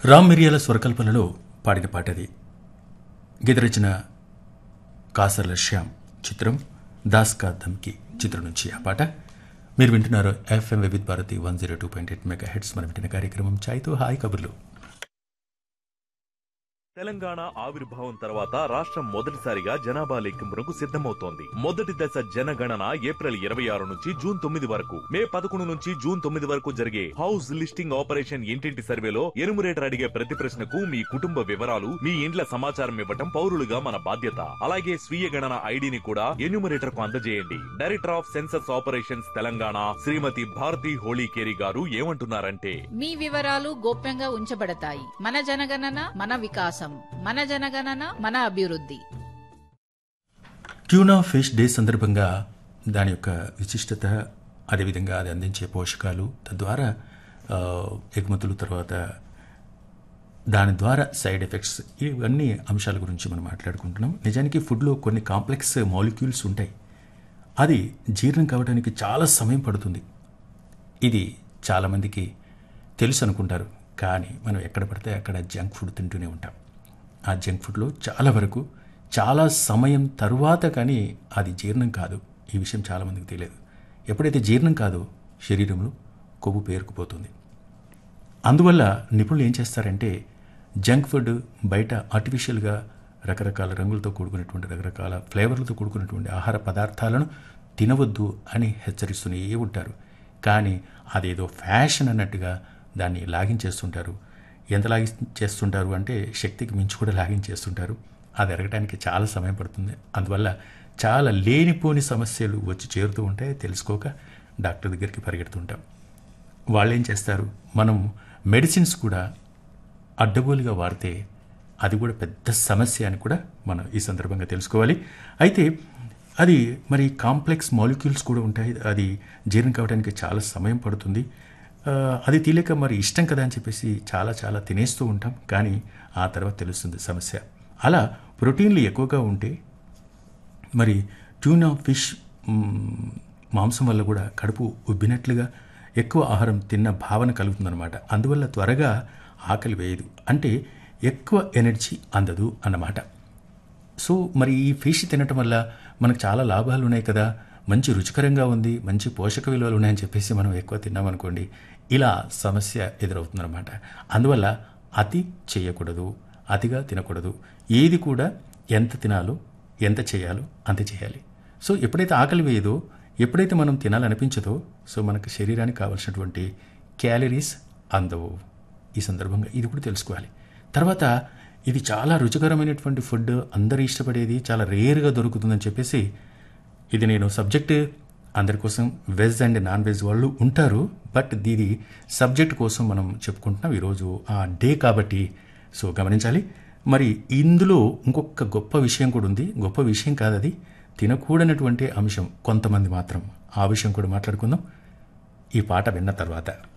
రామ్ మిరియాల స్వరకల్పనలో పాడిన పాట అది గీత రచన కాసర్ల శ్యామ్ చిత్రం దాస్ కా ధమ్కి చిత్రం నుంచి ఆ పాట మీరు వింటున్నారు FM Vividh Bharati one zero two point eight megahertz మనం వింటున్న కార్యక్రమం ఛాయ్తో హాయ్ కబుర్లు తెలంగాణ ఆవిర్భావం తర్వాత రాష్ట్రం మొదటిసారిగా జనాభా లెక్కింపునకు సిద్ధమవుతోంది మొదటి దశ జనగణన ఏప్రిల్ ఇరవై ఆరు నుంచి జూన్ తొమ్మిది వరకు మే పదకొండు నుంచి జూన్ తొమ్మిది వరకు జరిగే హౌస్ లిస్టింగ్ ఆపరేషన్ ఇంటింటి సర్వేలో ఎనుమరేటర్ అడిగే ప్రతి ప్రశ్నకు మీ కుటుంబ వివరాలు మీ ఇండ్ల సమాచారం ఇవ్వటం పౌరులుగా మన బాధ్యత అలాగే స్వీయ గణన ఐడిని కూడా ఎన్యూమరేటర్ కు అందజేయండి director of census operations Telangana Shrimati Bharati Holikeri గారు ఏమంటున్నారంటే మీ వివరాలు గోప్యంగా ఉంచబడతాయి మన జనగణన మన వికాసం మన జనగణన మన అభివృద్ధి ట్యూనా ఫిష్ డే సందర్భంగా దాని యొక్క విశిష్టత అదేవిధంగా అది అందించే పోషకాలు తద్వారా ఆ, ఎగుమతులు తర్వాత దాని ద్వారా సైడ్ ఎఫెక్ట్స్ ఇవన్నీ అంశాల గురించి మనం మాట్లాడుకుంటున్నాం నిజానికి ఫుడ్లో కొన్ని కాంప్లెక్స్ మాలిక్యూల్స్ ఉంటాయి అది జీర్ణం కావడానికి చాలా సమయం పడుతుంది ఇది చాలామందికి తెలుసు అనుకుంటారు కానీ మనం ఎక్కడ పడితే అక్కడ జంక్ ఫుడ్ తింటూనే ఉంటాం ఆ జంక్ ఫుడ్లో చాలా వరకు చాలా సమయం తరువాత కానీ అది జీర్ణం కాదు ఈ విషయం చాలామందికి తెలియదు ఎప్పుడైతే జీర్ణం కాదో శరీరంలో కొవ్వు పేరుకుపోతుంది అందువల్ల నిపుణులు ఏం చేస్తారంటే జంక్ ఫుడ్ బయట ఆర్టిఫిషియల్గా రకరకాల రంగులతో కూడుకున్నటువంటి రకరకాల ఫ్లేవర్లతో కూడుకున్నటువంటి ఆహార పదార్థాలను తినవద్దు అని హెచ్చరిస్తూనే ఉంటారు కానీ అదేదో ఫ్యాషన్ అన్నట్టుగా దాన్ని లాగించేస్తుంటారు ఎంత లాగించేస్తుంటారు అంటే శక్తికి మించి కూడా లాగించేస్తుంటారు అది ఎరగడానికి చాలా సమయం పడుతుంది అందువల్ల చాలా లేనిపోని సమస్యలు వచ్చి చేరుతూ ఉంటాయి తెలుసుకోక డాక్టర్ దగ్గరికి పరిగెడుతుంటాం వాళ్ళు ఏం చేస్తారు మనం మెడిసిన్స్ కూడా అడ్డగోలుగా వాడితే అది కూడా పెద్ద సమస్య అని కూడా మనం ఈ సందర్భంగా తెలుసుకోవాలి అయితే అది మరి కాంప్లెక్స్ మాలిక్యూల్స్ కూడా ఉంటాయి అది జీర్ణం కావడానికి చాలా సమయం పడుతుంది ఆ, అది తెలియక మరి ఇష్టం కదా అని చెప్పేసి చాలా చాలా తినేస్తూ ఉంటాం కానీ ఆ తర్వాత తెలుస్తుంది సమస్య అలా ప్రోటీన్లు ఎక్కువగా ఉంటే మరి ట్యూనా ఫిష్ మ్, మాంసం వల్ల కూడా కడుపు ఉబ్బినట్లుగా ఎక్కువ ఆహారం తిన్న భావన కలుగుతుందన్నమాట అందువల్ల త్వరగా ఆకలి వేయదు అంటే ఎక్కువ ఎనర్జీ అందదు అన్నమాట సో మరి ఈ ఫిష్ తినటం వల్ల మనకు చాలా లాభాలు ఉన్నాయి కదా మంచి రుచికరంగా ఉంది మంచి పోషక విలువలు ఉన్నాయని చెప్పేసి మనం ఎక్కువ తిన్నామనుకోండి ఇలా సమస్య ఎదురవుతుందన్నమాట అందువల్ల అతి చేయకూడదు అతిగా తినకూడదు ఏది కూడా ఎంత తినాలో ఎంత చేయాలో అంత చేయాలి సో ఎప్పుడైతే ఆకలి వేయదో ఎప్పుడైతే మనం తినాలనిపించదో సో మనకు శరీరానికి కావాల్సినటువంటి క్యాలరీస్ అందవు ఈ సందర్భంగా ఇది కూడా తెలుసుకోవాలి తర్వాత ఇది చాలా రుచికరమైనటువంటి ఫుడ్ అందరూ ఇష్టపడేది చాలా రేర్గా దొరుకుతుందని చెప్పేసి ఇది నేను సబ్జెక్ట్ అందరి కోసం వెజ్ అండ్ నాన్ వెజ్ వాళ్ళు ఉంటారు బట్ దీని సబ్జెక్ట్ కోసం మనం చెప్పుకుంటున్నాం ఈరోజు ఆ డే కాబట్టి సో గమనించాలి మరి ఇందులో ఇంకొక గొప్ప విషయం కూడా ఉంది గొప్ప విషయం కాదు అది తినకూడనటువంటి అంశం కొంతమంది మాత్రం ఆ విషయం కూడా మాట్లాడుకుందాం ఈ పాట విన్న తర్వాత